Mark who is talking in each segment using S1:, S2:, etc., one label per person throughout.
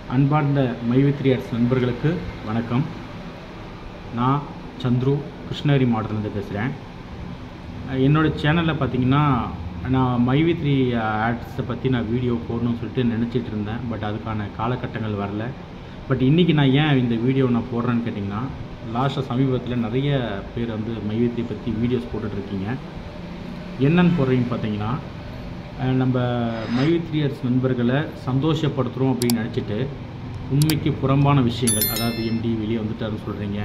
S1: அன்பார்ந்த மைவித்ரி ஆர்ட்ஸ் நண்பர்களுக்கு வணக்கம் நான் சந்துரு கிருஷ்ணகிரி மாவட்டத்துலேருந்து பேசுகிறேன் என்னோடய சேனலில் பார்த்தீங்கன்னா நான் மைவித்ரி ஆட்ஸை பற்றி நான் வீடியோ போடணும்னு சொல்லிட்டு நினச்சிட்டு இருந்தேன் பட் அதுக்கான காலகட்டங்கள் வரல பட் இன்றைக்கி நான் ஏன் இந்த வீடியோ நான் போடுறேன்னு கேட்டிங்கன்னா லாஸ்ட்டாக சமீபத்தில் நிறைய பேர் வந்து மைவித்ரி பற்றி வீடியோஸ் போட்டுட்ருக்கீங்க என்னன்னு போடுறீங்கன்னு பார்த்தீங்கன்னா அஹ் நம்ம மைவித்ரியர்ஸ் நண்பர்களை சந்தோஷப்படுத்துகிறோம் அப்படின்னு நினச்சிட்டு உண்மைக்கு புறம்பான விஷயங்கள் அதாவது எம்டி வெளியே வந்துட்டாருன்னு சொல்கிறீங்க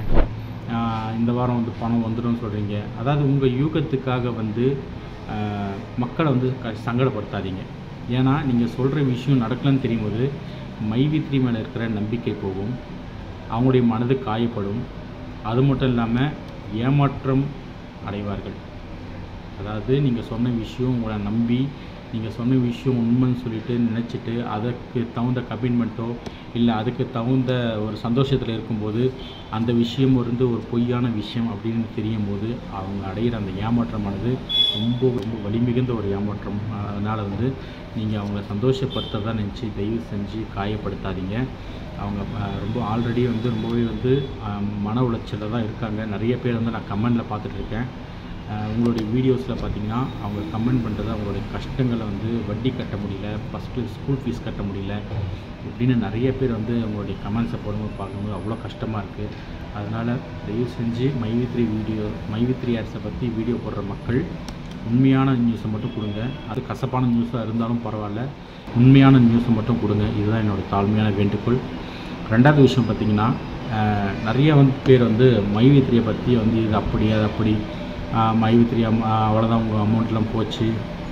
S1: இந்த வாரம் வந்து பணம் வந்துடும் சொல்கிறீங்க அதாவது உங்கள் யூகத்துக்காக வந்து அஹ், மக்களை வந்து க சங்கடப்படுத்தாதீங்க ஏன்னா நீங்கள் சொல்கிற விஷயம் நடக்கலன்னு தெரியும் போது மைவித்ரி மேலே இருக்கிற நம்பிக்கை போகும் அவங்களுடைய மனது காயப்படும் அது மட்டும் இல்லாமல் ஏமாற்றம் அடைவார்கள் அதாவது நீங்கள் சொன்ன விஷயம் உங்களை நம்பி நீங்கள் சொன்ன விஷயம் உண்மைன்னு சொல்லிட்டு நினச்சிட்டு அதுக்கு தகுந்த கமிட்மெண்ட்டோ இல்லை அதுக்கு தகுந்த ஒரு சந்தோஷத்தில் இருக்கும்போது அந்த விஷயம் வந்து ஒரு பொய்யான விஷயம் அப்படின்னு தெரியும் போது அவங்க அடையிற அந்த ஏமாற்றமானது ரொம்ப ரொம்ப வலிமிகுந்த ஒரு ஏமாற்றம் அதனால் வந்து நீங்கள் அவங்கள சந்தோஷப்படுத்துறதா நினச்சி தயவு செஞ்சு காயப்படுத்தாதீங்க அவங்க அஹ், ரொம்ப ஆல்ரெடி வந்து ரொம்பவே வந்து அஹ், மன உளைச்சலில் தான் இருக்காங்க நிறைய பேர் வந்து நான் கமெண்டில் பார்த்துட்ருக்கேன் அஹ் உங்களுடைய வீடியோஸில் பார்த்தீங்கன்னா அவங்க கமெண்ட் பண்ணுறது அவங்களுடைய கஷ்டங்களை வந்து வட்டி கட்ட முடியல ஃபஸ்ட்டு ஸ்கூல் ஃபீஸ் கட்ட முடியல இப்படின்னு நிறைய பேர் வந்து அவங்களுடைய கமெண்ட்ஸை போடும்போது பார்க்கும்போது அவ்வளோ கஷ்டமாக இருக்குது அதனால் தயவு செஞ்சு மைவித்ரி வீடியோ மைவித்ரி ஆட்ஸை பற்றி வீடியோ போடுற மக்கள் உண்மையான நியூஸை மட்டும் கொடுங்க அது கசப்பான நியூஸாக இருந்தாலும் பரவாயில்ல உண்மையான நியூஸை மட்டும் கொடுங்க இதுதான் என்னோட தாழ்மையான வேண்டுகோள் ரெண்டாவது விஷயம் பார்த்தீங்கன்னா அஹ், நிறைய வந்து பேர் வந்து மைவித்ரியை பற்றி வந்து இது அப்படி அது அப்படி மைவித்ரி அம் அவ்வளோதான் உங்கள் அமௌண்ட்லாம் போச்சு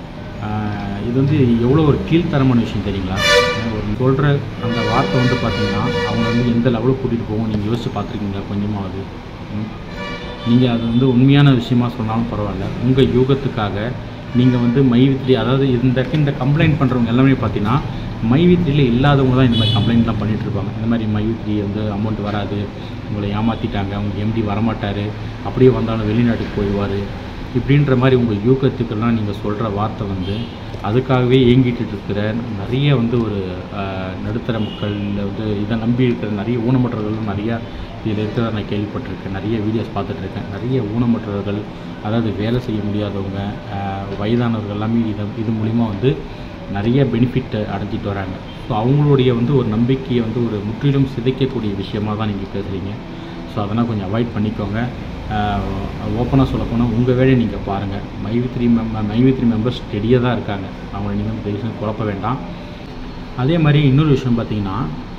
S1: அஹ், இது வந்து எவ்வளோ ஒரு கீழ்த்தரமான விஷயம் தெரியுங்களா அஹ், ஒரு சொல்கிற அந்த வார்த்தை வந்து பார்த்தீங்கன்னா அவங்க வந்து எந்த லெவலுக்கு கூட்டிகிட்டு போகும் நீங்கள் யோசிச்சு பார்த்துருக்கீங்களா கொஞ்சமாவது நீங்கள் அது வந்து உண்மையான விஷயமா சொன்னாலும் பரவாயில்ல உங்கள் யூகத்துக்காக நீங்கள் வந்து மைவித்ரி அதாவது இந்த இந்த கம்ப்ளைண்ட் பண்ணுறவங்க எல்லாமே பார்த்தீங்கன்னா மைவித்ரியில் இல்லாதவங்க தான் இந்த மாதிரி கம்ப்ளைண்ட்லாம் பண்ணிட்டு இருப்பாங்க இந்த மாதிரி மைவித்ரி வந்து அமௌண்ட் வராது உங்களை ஏமாற்றிட்டாங்க அவங்க எம்டி வரமாட்டார் அப்படியே வந்தாலும் வெளிநாட்டுக்கு போயிடுவார் இப்படின்ற மாதிரி உங்கள் யூகத்துக்கெல்லாம் நீங்கள் சொல்கிற வார்த்தை வந்து அதுக்காகவே ஏங்கிட்டு இருக்கிற நிறைய வந்து ஒரு ஆஹ், நடுத்தர மக்கள் வந்து இதை நம்பி இருக்கிற நிறைய ஊனமற்றவர்களும் நிறையா இதில் இருக்கிறத நான் கேள்விப்பட்டிருக்கேன் நிறைய வீடியோஸ் பார்த்துட்ருக்கேன் நிறைய ஊனமற்றவர்கள் அதாவது வேலை செய்ய முடியாதவங்க ஆஹ், வயதானவர்கள் எல்லாமே இதை இது மூலிமா வந்து நிறைய பெனிஃபிட் அடைஞ்சிட்டு வராங்க ஸோ அவங்களுடைய வந்து ஒரு நம்பிக்கையை வந்து ஒரு முற்றிலும் சிதைக்கக்கூடிய விஷயமா தான் நீங்கள் பேசுகிறீங்க ஸோ அதெல்லாம் கொஞ்சம் அவாய்ட் பண்ணிக்கோங்க ஓப்பனாக சொல்லப்போனால் உங்கள் வேலையை நீங்கள் பாருங்கள் மைவித்ரி மெம் மைவித்ரி மெம்பர்ஸ் ஸ்டெடியாக தான் இருக்காங்க அவங்கள நீங்கள் தயவுசெய்து குழப்ப வேண்டாம் அதே மாதிரி இன்னொரு விஷயம் பார்த்தீங்கன்னா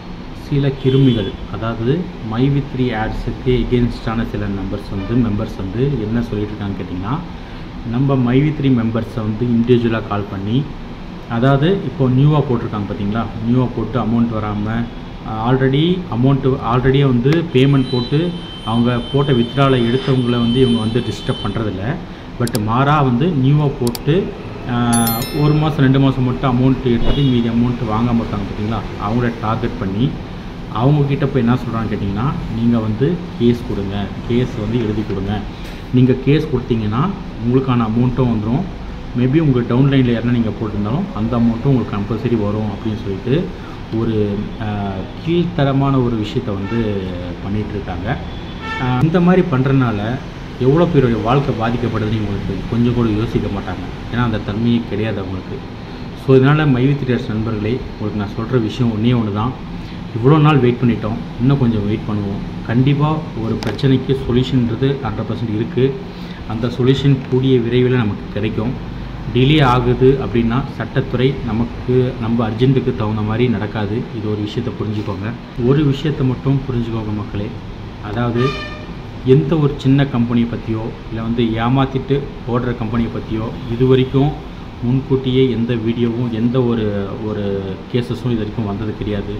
S1: சில கிருமிகள் அதாவது மைவித்ரி ஆட்ஸுக்கு எகென்ஸ்டான சில மெம்பர்ஸ் வந்து மெம்பர்ஸ் வந்து என்ன சொல்லிட்டு இருக்காங்கன்னு கேட்டிங்கன்னா நம்ம மைவித்ரி மெம்பர்ஸை வந்து இண்டிவிஜுவலாக கால் பண்ணி அதாவது இப்போ நியூவாக போட்டிருக்காங்க பார்த்தீங்களா நியூவாக போட்டு அமௌண்ட் வராமல் ஆல்ரெடி அமௌண்ட்டு ஆல்ரெடியே வந்து பேமெண்ட் போட்டு அவங்க போட்ட வித்ரால எடுத்தவங்கள வந்து இவங்க வந்து டிஸ்டர்ப் பண்ணுறதில்ல பட் மாறாக வந்து நியூவாக போட்டு ஆஹ், ஒரு மாதம் ரெண்டு மாதம் மட்டும் அமௌண்ட் எடுத்துட்டு மீதி அமௌண்ட் வாங்காம இருக்காங்க பார்த்தீங்களா அவங்கள டார்கெட் பண்ணி அவங்கக்கிட்ட போய் என்ன சொல்கிறான்னு கேட்டிங்கன்னா நீங்கள் வந்து கேஸ் கொடுங்க கேஸ் வந்து எழுதி கொடுங்க நீங்கள் கேஸ் கொடுத்தீங்கன்னா உங்களுக்கான அமௌண்ட்டும் வந்துடும் மேபி உங்கள் டவுன்லைனில் யாருன்னா நீங்கள் போட்டிருந்தாலும் அந்த அமௌண்ட்டும் உங்களுக்கு கம்பல்சரி வரும் அப்படின்னு சொல்லிட்டு ஒரு ஆஹ், கீழ்த்தரமான ஒரு விஷயத்தை வந்து பண்ணிகிட்டு இருக்காங்க ஆஹ், இந்த மாதிரி பண்ணுறதுனால எவ்வளோ பேருடைய வாழ்க்கை பாதிக்கப்படுதுன்னு உங்களுக்கு கொஞ்சம் கூட யோசிக்க மாட்டாங்க ஏன்னா அந்த தன்மையே கிடையாது அவங்களுக்கு ஸோ இதனால் மைவித்திரியர்ஸ் நண்பர்களே உங்களுக்கு நான் சொல்கிற விஷயம் ஒன்றே ஒன்று தான் இவ்வளோ நாள் வெயிட் பண்ணிட்டோம் இன்னும் கொஞ்சம் வெயிட் பண்ணுவோம் கண்டிப்பாக ஒரு பிரச்சனைக்கு சொல்யூஷன்ன்றது ஹண்ட்ரட் பர்சன்ட் இருக்குது அந்த சொல்யூஷன் கூடிய விரைவில் நமக்கு கிடைக்கும் டிலே ஆகுது அப்படின்னா சட்டத்துறை நமக்கு நம்ம அர்ஜென்ட்டுக்கு தகுந்த மாதிரி நடக்காது இது ஒரு விஷயத்தை புரிஞ்சுக்கோங்க ஒரு விஷயத்தை மட்டும் புரிஞ்சுக்கோங்க மக்களே அதாவது எந்த ஒரு சின்ன கம்பெனியை பற்றியோ இல்லை வந்து ஏமாற்றிட்டு ஓடுற கம்பெனியை பற்றியோ இது வரைக்கும் முன்கூட்டியே எந்த வீடியோவும் எந்த ஒரு ஒரு கேசஸும் இது வரைக்கும் வந்தது கிடையாது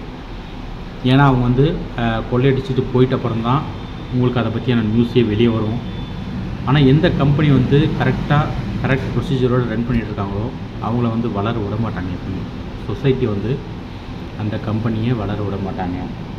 S1: ஏன்னா அவங்க வந்து அஹ், கொள்ளையடிச்சிட்டு போயிட்ட அப்புறம் தான் உங்களுக்கு அதை பற்றியான நியூஸே வெளியே வரும் ஆனால் எந்த கம்பெனி வந்து கரெக்டாக கரெக்ட் ப்ரொசீஜரோடு ரன் பண்ணிட்டு இருக்காங்களோ அவங்கள வந்து வளர விட மாட்டாங்க எப்பவுமே சொசைட்டி வந்து அந்த கம்பெனியை வளர விட மாட்டாங்க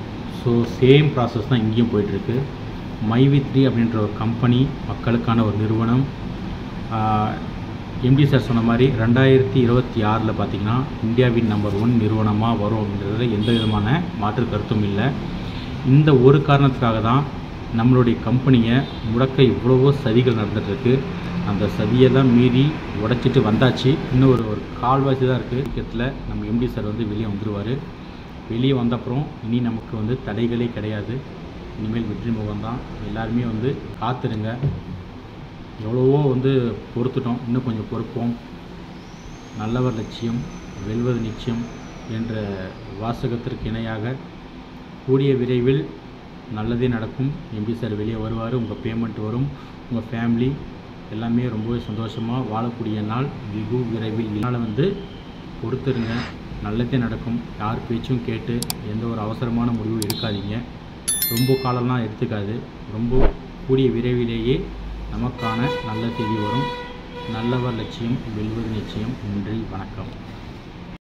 S1: ஸோ சேம் ப்ராசஸ் தான் இங்கேயும் போயிட்டுருக்கு மைவித்ரி அப்படின்ற ஒரு கம்பெனி மக்களுக்கான ஒரு நிறுவனம் எம்டி சார் சொன்ன மாதிரி ரெண்டாயிரத்தி இருபத்தி ஆறில் பார்த்தீங்கன்னா இந்தியாவின் நம்பர் ஒன் நிறுவனமாக வரும் அப்படின்றதுல எந்த விதமான மாற்று கருத்தும் இல்லை இந்த ஒரு காரணத்துக்காக தான் நம்மளுடைய கம்பெனியை முடக்க இவ்வளவோ சதிகள் நடந்துகிட்ருக்கு அந்த சதியெல்லாம் மீறி உடைச்சிட்டு வந்தாச்சு இன்னும் ஒரு ஒரு கால்வாசி தான் இருக்குது சீக்கிரத்தில் நம்ம எம்டி சார் வந்து வெளியே வந்துடுவார் வெளியே வந்த அப்புறம் இனி நமக்கு வந்து தடைகளே கிடையாது இனிமேல் வெற்றி முகம் தான் எல்லாருமே வந்து காத்துருங்க எவ்வளவோ வந்து பொறுத்துட்டோம் இன்னும் கொஞ்சம் பொறுப்போம் நல்லவர் லட்சியம் வெல்வது நிச்சயம் என்ற வாசகத்திற்கு இணையாக கூடிய விரைவில் நல்லதே நடக்கும் எம்பி சார் வெளியே வருவார் உங்கள் பேமெண்ட் வரும் உங்கள் ஃபேமிலி எல்லாமே ரொம்பவே சந்தோஷமாக வாழக்கூடிய நாள் வெகு விரைவில் இதனால் வந்து பொறுத்துருங்க நல்லதே நடக்கும் யார் பேச்சும் கேட்டு எந்த ஒரு அவசரமான முடிவும் எடுக்காதீங்க ரொம்ப காலம்லாம் எடுத்துக்காது ரொம்ப கூடிய விரைவிலேயே நமக்கான நல்ல செய்தி வரும் நல்லவர் லட்சியம் வெல்வது நிச்சயம் நன்றி வணக்கம்